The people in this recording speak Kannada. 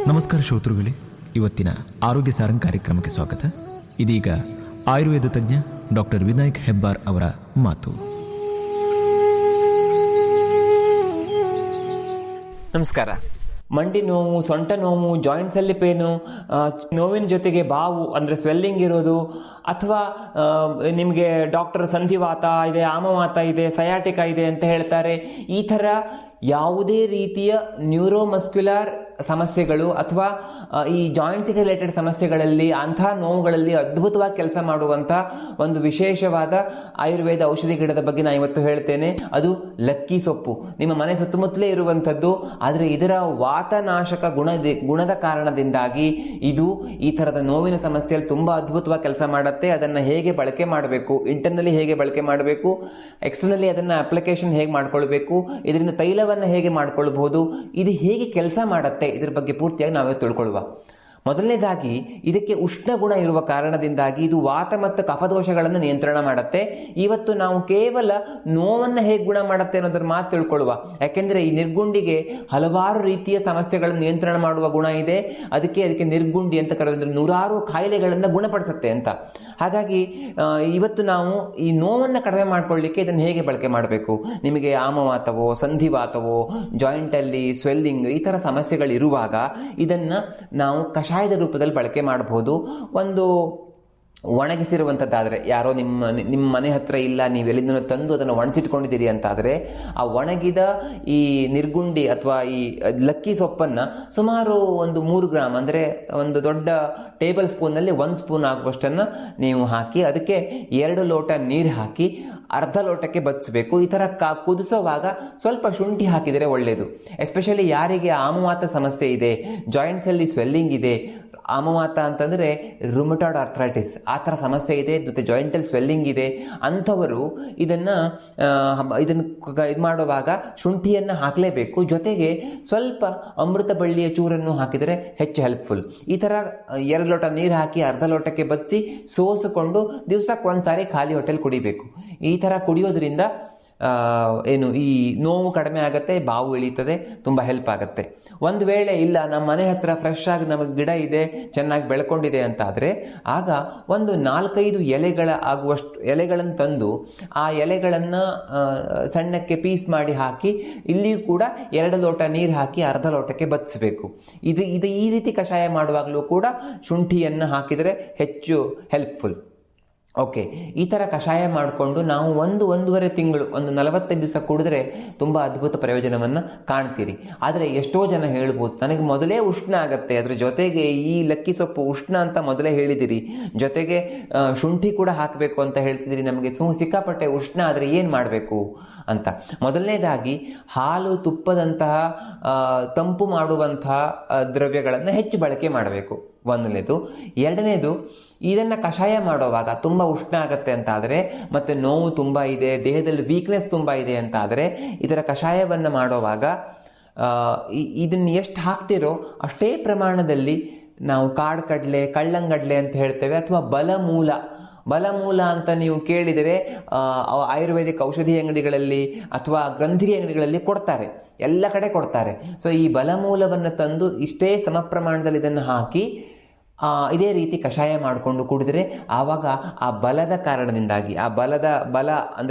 ನಮಸ್ಕಾರ ಶ್ರೋತೃಗಳೇ ಇವತ್ತಿನ ಆರೋಗ್ಯ ಸಾರಂಗ್ ಕಾರ್ಯಕ್ರಮಕ್ಕೆ ಸ್ವಾಗತ ಇದೀಗ ಆಯುರ್ವೇದ ತಜ್ಞ ಡಾಕ್ಟರ್ ವಿನಾಯಕ್ ಹೆಬ್ಬಾರ್ ಅವರ ಮಾತು ನಮಸ್ಕಾರ ಮಂಡಿ ನೋವು ಸೊಂಟ ನೋವು ಜಾಯಿಂಟ್ಸ್ ಅಲ್ಲಿ ಪೇನು ಆ, ನೋವಿನ ಜೊತೆಗೆ ಬಾವು ಅಂದ್ರೆ ಸ್ವೆಲ್ಲಿಂಗ್ ಇರೋದು ಅಥವಾ ನಿಮಗೆ ಡಾಕ್ಟರ್ ಸಂಧಿವಾತ ಇದೆ ಆಮವಾತ ಇದೆ ಸಯಾಟಿಕ ಇದೆ ಅಂತ ಹೇಳ್ತಾರೆ ಈ ಥರ ಯಾವುದೇ ರೀತಿಯ ನ್ಯೂರೋಮಸ್ಕ್ಯುಲರ್ ಸಮಸ್ಯೆಗಳು ಅಥವಾ ಆ, ಈ ಜಾಯಿಂಟ್ಸ್ ರಿಲೇಟೆಡ್ ಸಮಸ್ಯೆಗಳಲ್ಲಿ ಅಂಥ ನೋವುಗಳಲ್ಲಿ ಅದ್ಭುತವಾಗಿ ಕೆಲಸ ಮಾಡುವಂಥ ಒಂದು ವಿಶೇಷವಾದ ಆಯುರ್ವೇದ ಔಷಧಿ ಗಿಡದ ಬಗ್ಗೆ ನಾನು ಇವತ್ತು ಹೇಳ್ತೇನೆ ಅದು ಲಕ್ಕಿ ಸೊಪ್ಪು ನಿಮ್ಮ ಮನೆ ಸುತ್ತಮುತ್ತಲೇ ಇರುವಂಥದ್ದು ಆದರೆ ಇದರ ವಾತನಾಶಕ ಗುಣದ ಗುಣದ ಕಾರಣದಿಂದಾಗಿ ಇದು ಈ ಥರದ ನೋವಿನ ಸಮಸ್ಯೆಯಲ್ಲಿ ತುಂಬ ಅದ್ಭುತವಾಗಿ ಕೆಲಸ ಮಾಡುತ್ತೆ ಅದನ್ನು ಹೇಗೆ ಬಳಕೆ ಮಾಡಬೇಕು ಇಂಟರ್ನಲ್ಲಿ ಹೇಗೆ ಬಳಕೆ ಮಾಡಬೇಕು ಎಕ್ಸ್ಟರ್ನಲ್ಲಿ ಅದನ್ನು ಅಪ್ಲಿಕೇಶನ್ ಹೇಗೆ ಮಾಡ್ಕೊಳ್ಬೇಕು ಇದರಿಂದ ತೈಲವನ್ನು ಹೇಗೆ ಮಾಡ್ಕೊಳ್ಬಹುದು ಇದು ಹೇಗೆ ಕೆಲಸ ಮಾಡುತ್ತೆ ಇದ್ರ ಬಗ್ಗೆ ಪೂರ್ತಿಯಾಗಿ ನಾವೇ ತಿಳ್ಕೊಳ್ಳುವ ಮೊದಲನೇದಾಗಿ ಇದಕ್ಕೆ ಉಷ್ಣ ಗುಣ ಇರುವ ಕಾರಣದಿಂದಾಗಿ ಇದು ವಾತ ಮತ್ತು ಕಫದೋಷಗಳನ್ನು ನಿಯಂತ್ರಣ ಮಾಡುತ್ತೆ ಇವತ್ತು ನಾವು ಕೇವಲ ನೋವನ್ನು ಹೇಗೆ ಗುಣ ಮಾಡುತ್ತೆ ಅನ್ನೋದ್ರ ಮಾತು ತಿಳ್ಕೊಳ್ಳುವ ಯಾಕೆಂದ್ರೆ ಈ ನಿರ್ಗುಂಡಿಗೆ ಹಲವಾರು ರೀತಿಯ ಸಮಸ್ಯೆಗಳನ್ನು ನಿಯಂತ್ರಣ ಮಾಡುವ ಗುಣ ಇದೆ ಅದಕ್ಕೆ ಅದಕ್ಕೆ ನಿರ್ಗುಂಡಿ ಅಂತ ಕರೆಯೋದ್ರೆ ನೂರಾರು ಕಾಯಿಲೆಗಳನ್ನು ಗುಣಪಡಿಸುತ್ತೆ ಅಂತ ಹಾಗಾಗಿ ಆ, ಇವತ್ತು ನಾವು ಈ ನೋವನ್ನು ಕಡಿಮೆ ಮಾಡ್ಕೊಳ್ಳಿಕ್ಕೆ ಇದನ್ನು ಹೇಗೆ ಬಳಕೆ ಮಾಡಬೇಕು ನಿಮಗೆ ಆಮವಾತವೋ ಸಂಧಿವಾತವೋ ಜಾಯಿಂಟಲ್ಲಿ ಸ್ವೆಲ್ಲಿಂಗ್ ಈ ಥರ ಸಮಸ್ಯೆಗಳಿರುವಾಗ ಇದನ್ನು ನಾವು ಕಷಾಯದ ರೂಪದಲ್ಲಿ ಬಳಕೆ ಮಾಡಬಹುದು ಒಂದು ಒಣಗಿಸಿರುವಂಥದ್ದಾದರೆ ಯಾರೋ ನಿಮ್ಮ ನಿಮ್ಮ ಮನೆ ಹತ್ರ ಇಲ್ಲ ನೀವು ಎಲ್ಲಿಂದನೋ ತಂದು ಅದನ್ನು ಒಣಸಿಟ್ಕೊಂಡಿದ್ದೀರಿ ಅಂತಾದರೆ ಆ ಒಣಗಿದ ಈ ನಿರ್ಗುಂಡಿ ಅಥವಾ ಈ ಲಕ್ಕಿ ಸೊಪ್ಪನ್ನು ಸುಮಾರು ಒಂದು ಮೂರು ಗ್ರಾಮ್ ಅಂದರೆ ಒಂದು ದೊಡ್ಡ ಟೇಬಲ್ ಸ್ಪೂನಲ್ಲಿ ಒಂದು ಸ್ಪೂನ್ ಆಗುವಷ್ಟನ್ನು ನೀವು ಹಾಕಿ ಅದಕ್ಕೆ ಎರಡು ಲೋಟ ನೀರು ಹಾಕಿ ಅರ್ಧ ಲೋಟಕ್ಕೆ ಬಚ್ಚಿಸಬೇಕು ಈ ಥರ ಕಾ ಕುದಿಸೋವಾಗ ಸ್ವಲ್ಪ ಶುಂಠಿ ಹಾಕಿದರೆ ಒಳ್ಳೆಯದು ಎಸ್ಪೆಷಲಿ ಯಾರಿಗೆ ಆಮವಾತ ಸಮಸ್ಯೆ ಇದೆ ಜಾಯಿಂಟ್ಸಲ್ಲಿ ಸ್ವೆಲ್ಲಿಂಗ್ ಇದೆ ಆಮವಾತ ಅಂತಂದರೆ ರುಮಟಾಯ್ಡ್ ಆರ್ಥ್ರೈಟಿಸ್ ಆ ಥರ ಸಮಸ್ಯೆ ಇದೆ ಮತ್ತು ಜಾಯಿಂಟಲ್ಲಿ ಸ್ವೆಲ್ಲಿಂಗ್ ಇದೆ ಅಂಥವರು ಇದನ್ನು ಇದನ್ನು ಇದು ಮಾಡುವಾಗ ಶುಂಠಿಯನ್ನು ಹಾಕಲೇಬೇಕು ಜೊತೆಗೆ ಸ್ವಲ್ಪ ಅಮೃತ ಬಳ್ಳಿಯ ಚೂರನ್ನು ಹಾಕಿದರೆ ಹೆಚ್ಚು ಹೆಲ್ಪ್ಫುಲ್ ಈ ಥರ ಆ, ಎರಡು ಲೋಟ ನೀರು ಹಾಕಿ ಅರ್ಧ ಲೋಟಕ್ಕೆ ಬಚ್ಚಿ ಸೋಸಿಕೊಂಡು ದಿವಸಕ್ಕೆ ಒಂದ್ಸಾರಿ ಖಾಲಿ ಹೊಟ್ಟೆಲ್ ಕುಡಿಬೇಕು ಈ ಥರ ಕುಡಿಯೋದ್ರಿಂದ ಆ, ಏನು ಈ ನೋವು ಕಡಿಮೆ ಆಗುತ್ತೆ ಬಾವು ಇಳೀತದೆ ತುಂಬ ಹೆಲ್ಪ್ ಆಗುತ್ತೆ ಒಂದು ವೇಳೆ ಇಲ್ಲ ನಮ್ಮ ಮನೆ ಹತ್ರ ಫ್ರೆಶ್ ಆಗಿ ನಮಗೆ ಗಿಡ ಇದೆ ಚೆನ್ನಾಗಿ ಬೆಳ್ಕೊಂಡಿದೆ ಅಂತ ಆದರೆ ಆಗ ಒಂದು ನಾಲ್ಕೈದು ಎಲೆಗಳ ಆಗುವಷ್ಟು ಎಲೆಗಳನ್ನು ತಂದು ಆ ಎಲೆಗಳನ್ನು ಸಣ್ಣಕ್ಕೆ ಪೀಸ್ ಮಾಡಿ ಹಾಕಿ ಇಲ್ಲಿಯೂ ಕೂಡ ಎರಡು ಲೋಟ ನೀರು ಹಾಕಿ ಅರ್ಧ ಲೋಟಕ್ಕೆ ಬಚ್ಚಿಸಬೇಕು ಇದು ಇದು ಈ ರೀತಿ ಕಷಾಯ ಮಾಡುವಾಗಲೂ ಕೂಡ ಶುಂಠಿಯನ್ನು ಹಾಕಿದರೆ ಹೆಚ್ಚು ಹೆಲ್ಪ್ಫುಲ್ ಓಕೆ ಈ ಥರ ಕಷಾಯ ಮಾಡಿಕೊಂಡು ನಾವು ಒಂದು ಒಂದೂವರೆ ತಿಂಗಳು ಒಂದು ನಲವತ್ತೈದು ದಿವಸ ಕುಡಿದ್ರೆ ತುಂಬ ಅದ್ಭುತ ಪ್ರಯೋಜನವನ್ನು ಕಾಣ್ತೀರಿ ಆದರೆ ಎಷ್ಟೋ ಜನ ಹೇಳ್ಬೋದು ನನಗೆ ಮೊದಲೇ ಉಷ್ಣ ಆಗತ್ತೆ ಅದ್ರ ಜೊತೆಗೆ ಈ ಲಕ್ಕಿ ಸೊಪ್ಪು ಉಷ್ಣ ಅಂತ ಮೊದಲೇ ಹೇಳಿದಿರಿ ಜೊತೆಗೆ ಆ, ಶುಂಠಿ ಕೂಡ ಹಾಕಬೇಕು ಅಂತ ಹೇಳ್ತಿದ್ದೀರಿ ನಮಗೆ ಸು ಸಿಕ್ಕಾಪಟ್ಟೆ ಉಷ್ಣ ಆದರೆ ಏನು ಮಾಡಬೇಕು ಅಂತ ಮೊದಲನೇದಾಗಿ ಹಾಲು ತುಪ್ಪದಂತಹ ಆ, ತಂಪು ಮಾಡುವಂತಹ ದ್ರವ್ಯಗಳನ್ನು ಹೆಚ್ಚು ಬಳಕೆ ಮಾಡಬೇಕು ಒಂದನೇದು ಎರಡನೇದು ಇದನ್ನು ಕಷಾಯ ಮಾಡುವಾಗ ತುಂಬ ಉಷ್ಣ ಆಗತ್ತೆ ಅಂತ ಆದರೆ ಮತ್ತು ನೋವು ತುಂಬ ಇದೆ ದೇಹದಲ್ಲಿ ವೀಕ್ನೆಸ್ ತುಂಬ ಇದೆ ಅಂತ ಆದರೆ ಇದರ ಕಷಾಯವನ್ನು ಮಾಡುವಾಗ ಆ, ಇ- ಇದನ್ನ ಎಷ್ಟು ಹಾಕ್ತಿರೋ ಅಷ್ಟೇ ಪ್ರಮಾಣದಲ್ಲಿ ನಾವು ಕಾಡು ಕಡಲೆ ಕಳ್ಳಂಗಡ್ಲೆ ಅಂತ ಹೇಳ್ತೇವೆ ಅಥವಾ ಬಲಮೂಲ ಬಲಮೂಲ ಅಂತ ನೀವು ಕೇಳಿದರೆ ಆ, ಅವ- ಆಯುರ್ವೇದಿಕ್ ಔಷಧಿ ಅಂಗಡಿಗಳಲ್ಲಿ ಅಥವಾ ಗ್ರಂಥಿಗೆ ಅಂಗಡಿಗಳಲ್ಲಿ ಕೊಡ್ತಾರೆ ಎಲ್ಲ ಕಡೆ ಕೊಡ್ತಾರೆ ಸೊ ಈ ಬಲಮೂಲವನ್ನು ತಂದು ಇಷ್ಟೇ ಸಮ ಪ್ರಮಾಣದಲ್ಲಿ ಇದನ್ನು ಹಾಕಿ ಆ, ಇದೇ ರೀತಿ ಕಷಾಯ ಮಾಡಿಕೊಂಡು ಕುಡಿದ್ರೆ ಆವಾಗ ಆ ಬಲದ ಕಾರಣದಿಂದಾಗಿ ಆ ಬಲದ ಬಲ ಅಂದರೆ